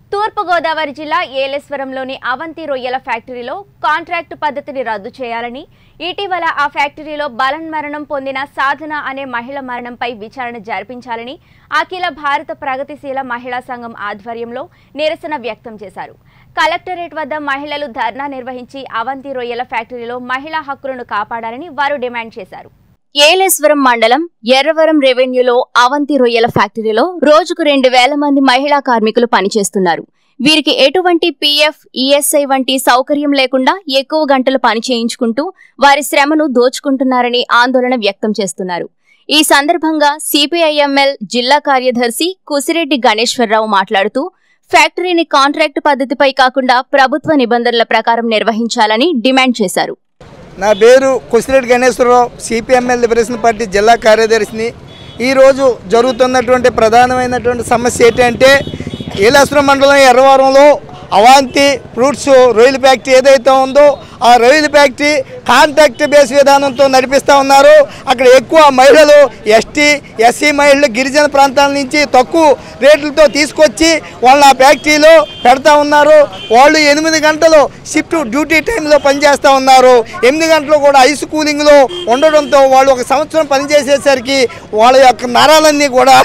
తూర్పుగోదావరి జిల్లా ఏలేశ్వరంలోని అవంతి రొయ్యల ఫ్యాక్టరీలో కాంట్రాక్టు పద్ధతిని రద్దు చేయాలని ఇటీవల ఆ ఫ్యాక్టరీలో బలన్మరణం పొందిన సాధన అనే మహిళ మరణంపై విచారణ జరిపించాలని అఖిల భారత ప్రగతిశీల మహిళా సంఘం ఆధ్వర్యంలో నిరసన వ్యక్తం చేశారు కలెక్టరేట్ వద్ద మహిళలు ధర్నా నిర్వహించి అవంతి రొయ్యల ఫ్యాక్టరీలో మహిళా హక్కులను కాపాడాలని వారు డిమాండ్ చేశారు ఏలేశ్వరం మండలం ఎర్రవరం రెవెన్యూలో అవంతి రొయ్యల ఫ్యాక్టరీలో రోజుకు రెండు వేల మంది మహిళా కార్మికులు పనిచేస్తున్నారు వీరికి ఎటువంటి పీఎఫ్ ఈఎస్ఐ వంటి సౌకర్యం లేకుండా ఎక్కువ గంటలు పని చేయించుకుంటూ వారి శ్రమను దోచుకుంటున్నారని ఆందోళన వ్యక్తం చేస్తున్నారు ఈ సందర్భంగా సిపిఐఎంఎల్ జిల్లా కార్యదర్శి కుసిరెడ్డి గణేశ్వరరావు మాట్లాడుతూ ఫ్యాక్టరీని కాంట్రాక్టు పద్ధతిపై కాకుండా ప్రభుత్వ నిబంధనల ప్రకారం నిర్వహించాలని డిమాండ్ చేశారు నా పేరు Kusireddy Ganeshwararao CPML liberation party జిల్లా కార్యదర్శిని ఈరోజు జరుగుతున్నటువంటి ప్రధానమైనటువంటి సమస్య ఏంటంటే ఏలాసురం మండలం ఎర్రవరంలో అవాంతి ఫ్రూట్స్ రొయ్యల ఫ్యాక్టరీ ఏదైతే ఉందో ఆ రొయ్యల ఫ్యాక్టరీ కాంట్రాక్ట్ బేస్ విధానంతో నడిపిస్తూ ఉన్నారు అక్కడ ఎక్కువ మహిళలు ఎస్టీ ఎస్సీ మహిళలు గిరిజన ప్రాంతాల నుంచి తక్కువ రేట్లతో తీసుకొచ్చి వాళ్ళ ఆ ఫ్యాక్టరీలో పెడతా ఉన్నారు వాళ్ళు ఎనిమిది గంటలు షిఫ్ట్ డ్యూటీ టైంలో పనిచేస్తూ ఉన్నారు ఎనిమిది గంటలు కూడా ఐస్ కూలింగ్లో ఉండడంతో వాళ్ళు ఒక సంవత్సరం పనిచేసేసరికి వాళ్ళ యొక్క నరాలన్నీ కూడా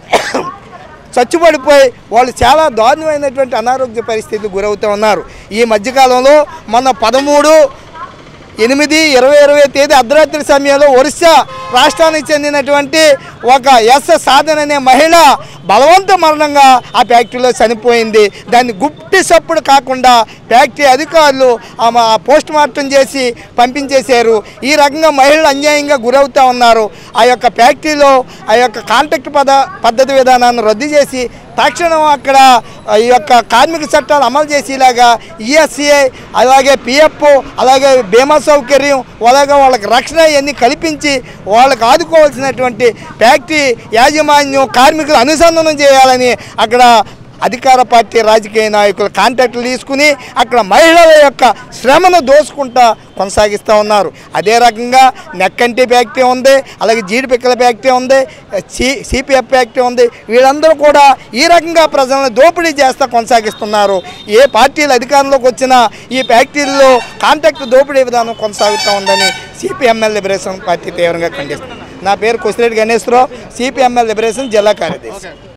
చచ్చుపడిపోయి వాళ్ళు చాలా దారుణమైనటువంటి అనారోగ్య పరిస్థితికి గురవుతూ ఉన్నారు ఈ మధ్యకాలంలో మొన్న పదమూడు ఎనిమిది ఇరవై ఇరవై తేదీ అర్ధరాత్రి సమయంలో ఒరిస్సా రాష్ట్రానికి చెందినటువంటి ఒక ఎస్ సాధన అనే మహిళ బలవంత మరణంగా ఆ ఫ్యాక్టరీలో చనిపోయింది దాన్ని గుప్టి సప్పుడు కాకుండా ఫ్యాక్టరీ అధికారులు ఆమె పోస్ట్ మార్టం చేసి పంపించేశారు ఈ రకంగా మహిళలు అన్యాయంగా గురవుతూ ఉన్నారు ఆ యొక్క ఫ్యాక్టరీలో ఆ యొక్క కాంట్రాక్ట్ పద పద్ధతి విధానాన్ని రద్దు చేసి తక్షణం అక్కడ ఈ యొక్క కార్మిక చట్టాలు అమలు చేసేలాగా ఈఎస్సీఐ అలాగే పిఎఫ్ అలాగే బీమా సౌకర్యం అలాగే వాళ్ళకి రక్షణ ఇవన్నీ కల్పించి వాళ్ళకి ఆదుకోవాల్సినటువంటి ఫ్యాక్టరీ యాజమాన్యం కార్మికులు అనుసంధానం చేయాలని అక్కడ అధికార పార్టీ రాజకీయ నాయకులు కాంట్రాక్టులు తీసుకుని అక్కడ మహిళల యొక్క శ్రమను దోసుకుంటా కొనసాగిస్తూ ఉన్నారు అదే రకంగా నెక్కంటి ఫ్యాక్టరీ ఉంది అలాగే జీడిపిక్కల ఫ్యాక్టరీ ఉంది సి సిపిఎఫ్ ఫ్యాక్టరీ ఉంది వీళ్ళందరూ కూడా ఈ రకంగా ప్రజలను దోపిడీ చేస్తూ కొనసాగిస్తున్నారు ఏ పార్టీలు అధికారంలోకి వచ్చినా ఈ ఫ్యాక్టరీల్లో కాంట్రాక్ట్ దోపిడీ విధానం కొనసాగుతూ ఉందని సిపిఎంఎల్ లిబరేషన్ పార్టీ తీవ్రంగా ఖండిస్తుంది నా పేరు కొసిరెడ్డి గణేశ్వరరావు సిపిఎంఎల్ లిబరేషన్ జిల్లా కార్యదర్శి